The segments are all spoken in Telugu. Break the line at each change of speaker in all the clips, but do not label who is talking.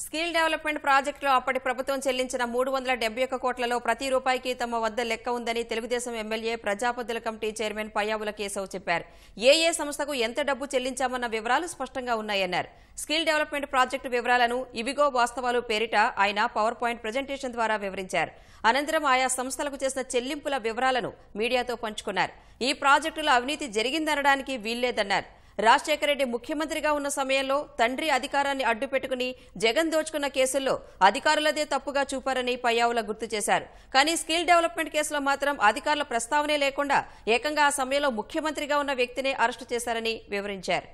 స్కిల్ డెవలప్మెంట్ ప్రాజెక్టులో అప్పటి ప్రభుత్వం చెల్లించిన మూడు వందల డెబ్బై ఒక్క కోట్లలో ప్రతి రూపాయికి తమ వద్ద లెక్క ఉందని Telugu Desam MLA ప్రజాపద్దుల committee chairman Payyavula Keshav చెప్పారు ఏ ఏ సంస్థకు ఎంత డబ్బు చెల్లించామన్న వివరాలు స్పష్టంగా ఉన్నాయన్నారు స్కిల్ డెవలప్మెంట్ ప్రాజెక్టు వివరాలను ఇవిగో వాస్తవాలు పేరిట ఆయన పవర్ పాయింట్ ప్రజెంటేషన్ ద్వారా వివరించారు అనంతరం ఆయా సంస్థలకు చేసిన చెల్లింపుల వివరాలను మీడియాతో పంచుకున్నారు ఈ ప్రాజెక్టులో అవినీతి జరిగిందనడానికి వీల్లేదన్నారు రాజశేఖర రెడ్డి ముఖ్యమంత్రిగా ఉన్న సమయంలో తండ్రి అధికారాన్ని అడ్డుపెట్టుకుని జగన్ దోచుకున్న కేసుల్లో అధికారులదే తప్పుగా చూపారని పయ్యావుల గుర్తు చేశారు కానీ స్కిల్ డెవలప్మెంట్ కేసులో మాత్రం అధికారుల ప్రస్తావనే లేకుండా ఏకంగా ఆ సమయంలో ముఖ్యమంత్రిగా ఉన్న వ్యక్తినే అరెస్టు చేశారని వివరించారు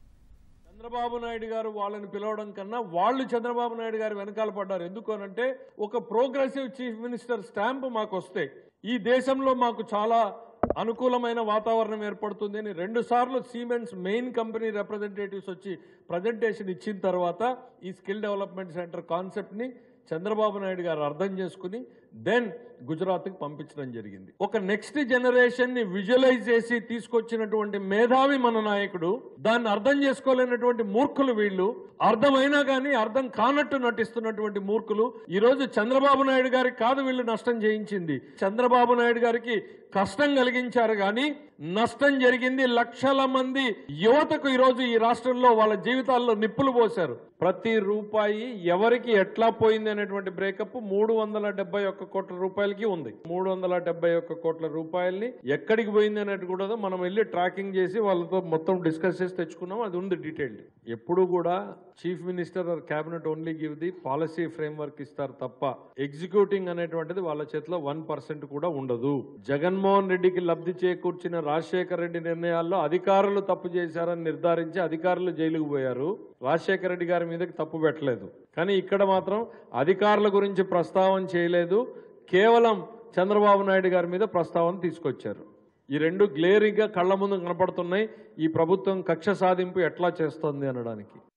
చంద్రబాబు నాయుడు గారు వాళ్ళని పిలవడం కన్నా వాళ్ళు చంద్రబాబు నాయుడు గారు వెనకాల పడ్డారు ఎందుకు అనంటే ఒక ప్రోగ్రెసివ్ చీఫ్ మినిస్టర్ స్టాంప్ మాకు వస్తే ఈ దేశంలో మాకు చాలా అనుకూలమైన వాతావరణం ఏర్పడుతుంది అని రెండు సార్లు సీమెన్స్ మెయిన్ కంపెనీ రిప్రజెంటేటివ్స్ వచ్చి ప్రజెంటేషన్ ఇచ్చిన తర్వాత ఈ స్కిల్ డెవలప్మెంట్ సెంటర్ కాన్సెప్ట్ని చంద్రబాబు నాయుడు గారు అర్థం చేసుకుని దెన్ గుజరాత్కి పంపించడం జరిగింది ఒక నెక్స్ట్ జనరేషన్ ని విజువలైజ్ చేసి తీసుకొచ్చినటువంటి మేధావి మన నాయకుడు దాన్ని అర్థం చేసుకోలేనటువంటి మూర్ఖులు వీళ్ళు అర్థమైనా కానీ అర్థం కానట్టు నటిస్తున్నటువంటి మూర్ఖులు ఈ రోజు చంద్రబాబు నాయుడు గారికి కాదు వీళ్ళు నష్టం చేయించింది చంద్రబాబు నాయుడు గారికి కష్టం కలిగించారు కానీ నష్టం జరిగింది లక్షల మంది యువతకు ఈరోజు ఈ రాష్ట్రంలో వాళ్ళ జీవితాల్లో నిప్పులు పోశారు ప్రతి రూపాయి ఎవరికి ఎట్లా పోయింది అనేటువంటి బ్రేకప్ మూడు వందల డెబ్బై ఒక్క కోట్ల రూపాయలకి ఉంది మూడు వందల డెబ్బై ఒక్క కోట్ల రూపాయల్ని ఎక్కడికి పోయింది అనేది కూడా మనం వెళ్ళి ట్రాకింగ్ చేసి వాళ్ళతో మొత్తం డిస్కస్ చేసి తెచ్చుకున్నాం అది ఉంది డీటెయిల్డ్ ఎప్పుడు కూడా chief minister or cabinet only give the policy framework ఇస్తారు తప్ప ఎగ్జిక్యూటింగ్ అనేటువంటిది వాళ్ళ చేతిలో వన్ పర్సెంట్ కూడా ఉండదు జగన్మోహన్ రెడ్డికి లబ్ధి చేకూర్చిన రాజశేఖర రెడ్డి నిర్ణయాల్లో అధికారులు తప్పు చేశారని నిర్ధారించి అధికారులు జైలుకు పోయారు రాజశేఖర రెడ్డి గారి మీదకి తప్పు పెట్టలేదు కానీ ఇక్కడ మాత్రం అధికారుల గురించి ప్రస్తావన చేయలేదు కేవలం చంద్రబాబు నాయుడు గారి మీద ప్రస్తావన తీసుకొచ్చారు ఈ రెండు గ్లేరింగ్గా కళ్ళ ముందు కనపడుతున్నాయి ఈ ప్రభుత్వం కక్ష సాధింపు ఎట్లా చేస్తోంది అనడానికి